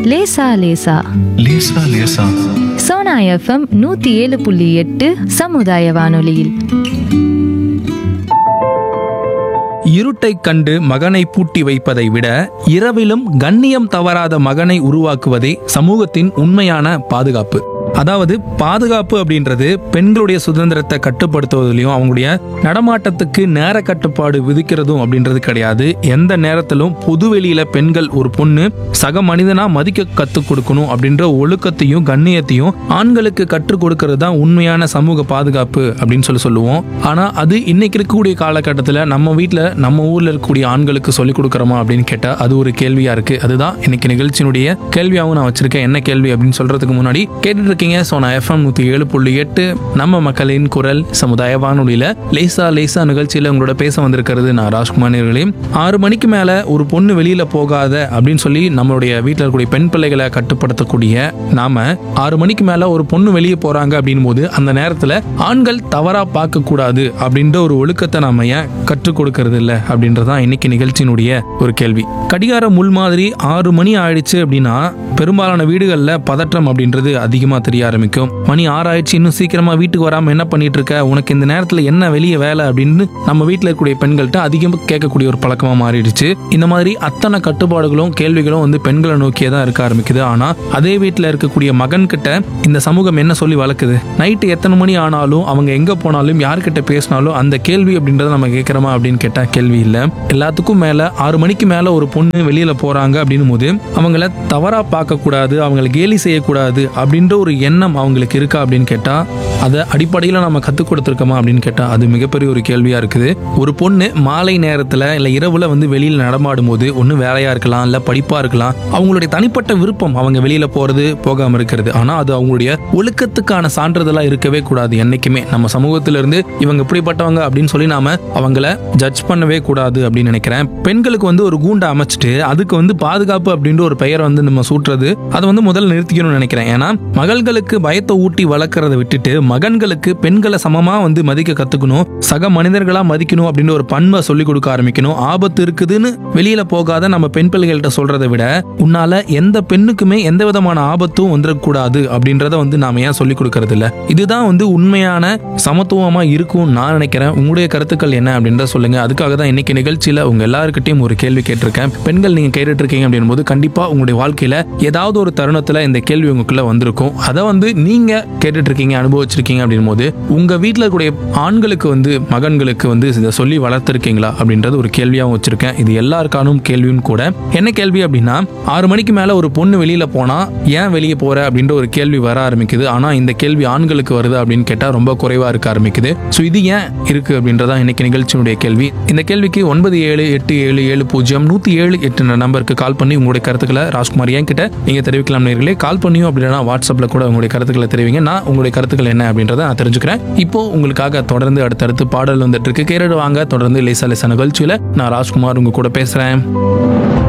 லேசா லேசா லேசா லேசா சோனா எஃப்எம் நூத்தி ஏழு புள்ளி எட்டு சமுதாய வானொலியில் இருட்டைக் கண்டு மகனை பூட்டி வைப்பதை விட இரவிலும் கண்ணியம் தவறாத மகனை உருவாக்குவதே சமூகத்தின் உண்மையான பாதுகாப்பு அதாவது பாதுகாப்பு அப்படின்றது பெண்களுடைய சுதந்திரத்தை கட்டுப்படுத்துவதிலையும் அவங்களுடைய நடமாட்டத்துக்கு நேர கட்டுப்பாடு விதிக்கிறதும் அப்படின்றது கிடையாது எந்த நேரத்திலும் பொதுவெளியில பெண்கள் ஒரு பொண்ணு சக மனிதனா மதிக்க கற்றுக் கொடுக்கணும் அப்படின்ற ஒழுக்கத்தையும் கண்ணியத்தையும் ஆண்களுக்கு கற்றுக் கொடுக்கறது தான் உண்மையான சமூக பாதுகாப்பு அப்படின்னு சொல்லி சொல்லுவோம் ஆனா அது இன்னைக்கு இருக்கக்கூடிய காலகட்டத்தில் நம்ம வீட்டில் நம்ம ஊர்ல இருக்கக்கூடிய ஆண்களுக்கு சொல்லிக் கொடுக்குறோமா அப்படின்னு கேட்டா அது ஒரு கேள்வியா இருக்கு அதுதான் இன்னைக்கு நிகழ்ச்சியினுடைய கேள்வியாகவும் நான் வச்சிருக்கேன் என்ன கேள்வி அப்படின்னு சொல்றதுக்கு முன்னாடி கேட்டுட்டு இருக்கீங்க ஸோ நான் எஃப்எம் நூத்தி ஏழு புள்ளி எட்டு நம்ம மக்களின் குரல் சமுதாய வானொலியில லேசா லேசா நிகழ்ச்சியில உங்களோட பேச வந்திருக்கிறது நான் ராஜ்குமார் நேர்களே ஆறு மணிக்கு மேல ஒரு பொண்ணு வெளியில போகாத அப்படின்னு சொல்லி நம்மளுடைய வீட்டில் இருக்கக்கூடிய பெண் பிள்ளைகளை கட்டுப்படுத்தக்கூடிய நாம ஆறு மணிக்கு மேல ஒரு பொண்ணு வெளியே போறாங்க அப்படின்னும் போது அந்த நேரத்துல ஆண்கள் தவறா பார்க்க கூடாது அப்படின்ற ஒரு ஒழுக்கத்தை நாம ஏன் கற்றுக் கொடுக்கறது இல்ல அப்படின்றதான் இன்னைக்கு நிகழ்ச்சியினுடைய ஒரு கேள்வி கடிகார முள் மாதிரி ஆறு மணி ஆயிடுச்சு அப்படின்னா பெரும்பாலான வீடுகளில் பதற்றம் அப்படின்றது அதிகமாக தெரிய ஆரம்பிக்கும் மணி ஆறாயிடுச்சு இன்னும் சீக்கிரமா வீட்டுக்கு வராம என்ன பண்ணிட்டு இருக்க உனக்கு இந்த நேரத்தில் என்ன வெளியே வேலை அப்படின்னு நம்ம வீட்டில் இருக்கக்கூடிய பெண்கள்கிட்ட அதிகமாக கேட்கக்கூடிய ஒரு பழக்கமா மாறிடுச்சு இந்த மாதிரி அத்தனை கட்டுப்பாடுகளும் கேள்விகளும் வந்து பெண்களை நோக்கியே தான் இருக்க ஆரம்பிக்குது ஆனா அதே வீட்டில் இருக்கக்கூடிய மகன் கிட்ட இந்த சமூகம் என்ன சொல்லி வளர்க்குது நைட்டு எத்தனை மணி ஆனாலும் அவங்க எங்க போனாலும் யார்கிட்ட பேசினாலும் அந்த கேள்வி அப்படின்றத நம்ம கேட்குறோமா அப்படின்னு கேட்டா கேள்வி இல்லை எல்லாத்துக்கும் மேல ஆறு மணிக்கு மேல ஒரு பொண்ணு வெளியில போறாங்க அப்படின்னும் போது அவங்கள தவறா பார்க்க கூடாது அவங்களை கேலி செய்யக்கூடாது அப்படின்ற ஒரு எண்ணம் அவங்களுக்கு இருக்கா அப்படின்னு கேட்டா அதை அடிப்படையில் நம்ம கற்றுக் கொடுத்துருக்கோமா அப்படின்னு கேட்டா அது மிகப்பெரிய ஒரு கேள்வியா இருக்குது ஒரு பொண்ணு மாலை நேரத்துல இல்ல இரவுல வந்து வெளியில நடமாடும் போது ஒன்று வேலையா இருக்கலாம் இல்ல படிப்பா இருக்கலாம் அவங்களுடைய தனிப்பட்ட விருப்பம் அவங்க வெளியில போறது போகாம இருக்கிறது ஆனா அது அவங்களுடைய ஒழுக்கத்துக்கான சான்றிதழா இருக்கவே கூடாது என்னைக்குமே நம்ம சமூகத்தில இருந்து இவங்க இப்படிப்பட்டவங்க அப்படின்னு சொல்லி நாம அவங்கள ஜட்ஜ் பண்ணவே கூடாது அப்படின்னு நினைக்கிறேன் பெண்களுக்கு வந்து ஒரு கூண்டை அமைச்சிட்டு அதுக்கு வந்து பாதுகாப்பு அப்படின்ற ஒரு பெயரை வந்து நம்ம சூட்டுறது அதை வந்து முதல்ல நிறுத்திக்கணும்னு நினைக்கிறேன் ஏன்னா மகள்களுக்கு பயத்தை ஊட்டி வளர்க்கறத விட்டுட்டு மகன்களுக்கு பெண்களை சமமா வந்து மதிக்க கத்துக்கணும் சக மனிதர்களா மதிக்கணும் அப்படின்ற ஒரு பண்பை சொல்லி கொடுக்க ஆரம்பிக்கணும் ஆபத்து இருக்குதுன்னு வெளியில போகாத நம்ம பெண் பிள்ளைகள்கிட்ட சொல்றதை விட உன்னால எந்த பெண்ணுக்குமே எந்த விதமான ஆபத்தும் வந்துடக்கூடாது அப்படின்றத வந்து நாம ஏன் சொல்லி கொடுக்கறது இல்ல இதுதான் வந்து உண்மையான சமத்துவமா இருக்கும் நான் நினைக்கிறேன் உங்களுடைய கருத்துக்கள் என்ன அப்படின்றத சொல்லுங்க அதுக்காக தான் இன்னைக்கு நிகழ்ச்சியில உங்க எல்லாருக்கிட்டையும் ஒரு கேள்வி கேட்டிருக்கேன் பெண்கள் நீங்க கேட்டுட்டு இருக்கீங்க அப்படின் போது கண்டிப்பா உங்களுடைய வாழ்க்கையில ஏதாவது ஒரு தருணத்துல இந்த கேள்வி உங்களுக்குள்ள வந்திருக்கும் அதை வந்து நீங்க கேட்டுட்டு இருக்கீங்க அனுபவிச்சிருக்கீங்க அப்படின் போது உங்க வீட்டில் இருக்கக்கூடிய ஆண்களுக்கு வந்து மகன்களுக்கு வந்து இதை சொல்லி வளர்த்துருக்கீங்களா அப்படின்றது ஒரு கேள்வியாகவும் வச்சிருக்கேன் இது எல்லாருக்கானும் கேள்வியும் கூட என்ன கேள்வி அப்படின்னா ஆறு மணிக்கு மேல ஒரு பொண்ணு வெளியில போனா ஏன் வெளியே போற அப்படின்ற ஒரு கேள்வி வர ஆரம்பிக்குது ஆனா இந்த கேள்வி ஆண்களுக்கு வருது அப்படின்னு கேட்டா ரொம்ப குறைவா இருக்க ஆரம்பிக்குது ஸோ இது ஏன் இருக்கு அப்படின்றதா இன்னைக்கு நிகழ்ச்சியினுடைய கேள்வி இந்த கேள்விக்கு ஒன்பது ஏழு எட்டு ஏழு ஏழு பூஜ்ஜியம் நூத்தி ஏழு எட்டு நம்பருக்கு கால் பண்ணி உங்களுடைய கருத்துக்களை ராஜ்குமார் ஏன் கிட்ட நீங்க தெரிவிக்கலாம் நேர்களே கால் பண்ணியும் அப்படின்னா வாட்ஸ்அப்ல கூட உங்களுடைய கருத்துக்களை தெரிவிங்க நான் உங்களுடைய கருத்துக்கள் என்ன அப்படின்றத நான் தெரிஞ்சுக்கிறேன் இப்போ உங்களுக்காக தொடர்ந்து அடுத்தடுத்து பாடல் வந்துட்டு இருக்கு கேரடு வாங்க தொடர்ந்து லேசா லேசா நிகழ்ச்சியில நான் ராஜ்குமார் உங்க கூட பேசுறேன்